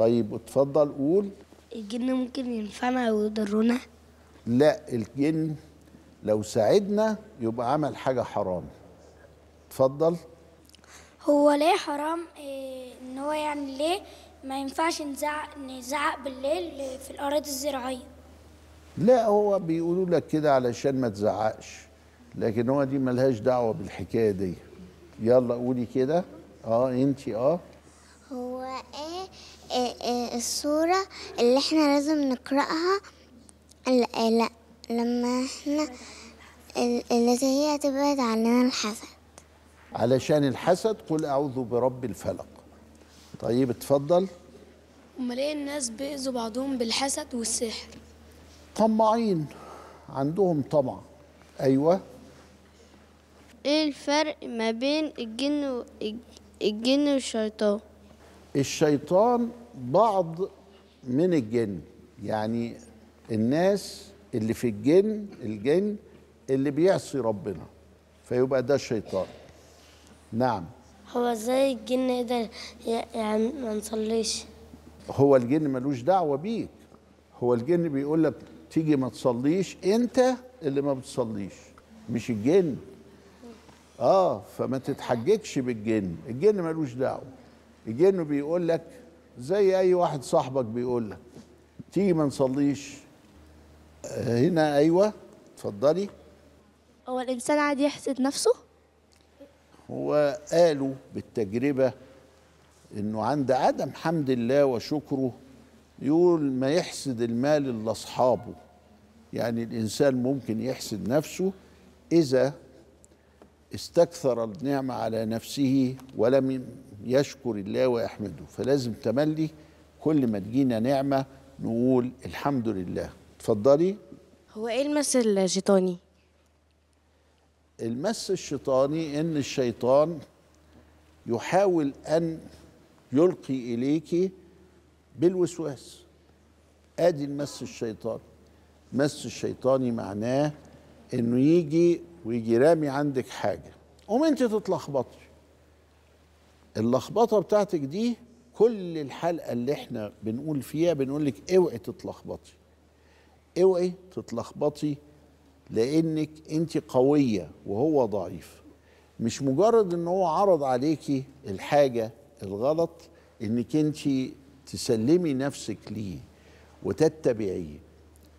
طيب اتفضل قول الجن ممكن ينفعنا او يضرنا لا الجن لو ساعدنا يبقى عمل حاجة حرام اتفضل هو ليه حرام إيه ان هو يعني ليه ما ينفعش نزعق نزعق بالليل في الاراضي الزراعيه لا هو بيقولوا لك كده علشان ما تزعقش لكن هو دي ملهاش دعوة بالحكاية دي يلا قولي كده اه انتي اه هو ايه, إيه, إيه الصورة اللي احنا لازم نقرأها لا, لا لما احنا ال- التي هي تبعد عننا الحسد علشان الحسد قل أعوذ برب الفلق طيب اتفضل امال ليه الناس بيأذوا بعضهم بالحسد والسحر طماعين عندهم طمع أيوة ايه الفرق ما بين الجن و... الجن والشيطان الشيطان بعض من الجن يعني الناس اللي في الجن الجن اللي بيعصي ربنا فيبقى ده الشيطان نعم هو ازاي الجن يقدر يعني ما نصليش هو الجن ملوش دعوة بيك هو الجن بيقول لك تيجي ما تصليش انت اللي ما بتصليش مش الجن اه فما تتحججش بالجن الجن ملوش دعوة الجن بيقول لك زي اي واحد صاحبك بيقول لك تيجي ما نصليش آه، هنا ايوه اتفضلي هو الانسان عادي يحسد نفسه هو قالوا بالتجربة انه عند عدم حمد الله وشكره يقول ما يحسد المال لاصحابه يعني الانسان ممكن يحسد نفسه اذا استكثر النعمة على نفسه ولم يشكر الله ويحمده فلازم تملي كل ما تجينا نعمة نقول الحمد لله اتفضلي هو ايه المس الشيطاني المس الشيطاني ان الشيطان يحاول ان يلقي اليك بالوسواس ادي المس الشيطاني مس الشيطاني معناه انه يجي ويجي رامي عندك حاجه قوم انت تتلخبطي اللخبطه بتاعتك دي كل الحلقه اللي احنا بنقول فيها بنقول لك اوعي تتلخبطي اوعي تتلخبطي لانك انت قويه وهو ضعيف مش مجرد ان هو عرض عليكي الحاجه الغلط انك انت تسلمي نفسك ليه وتتبعيه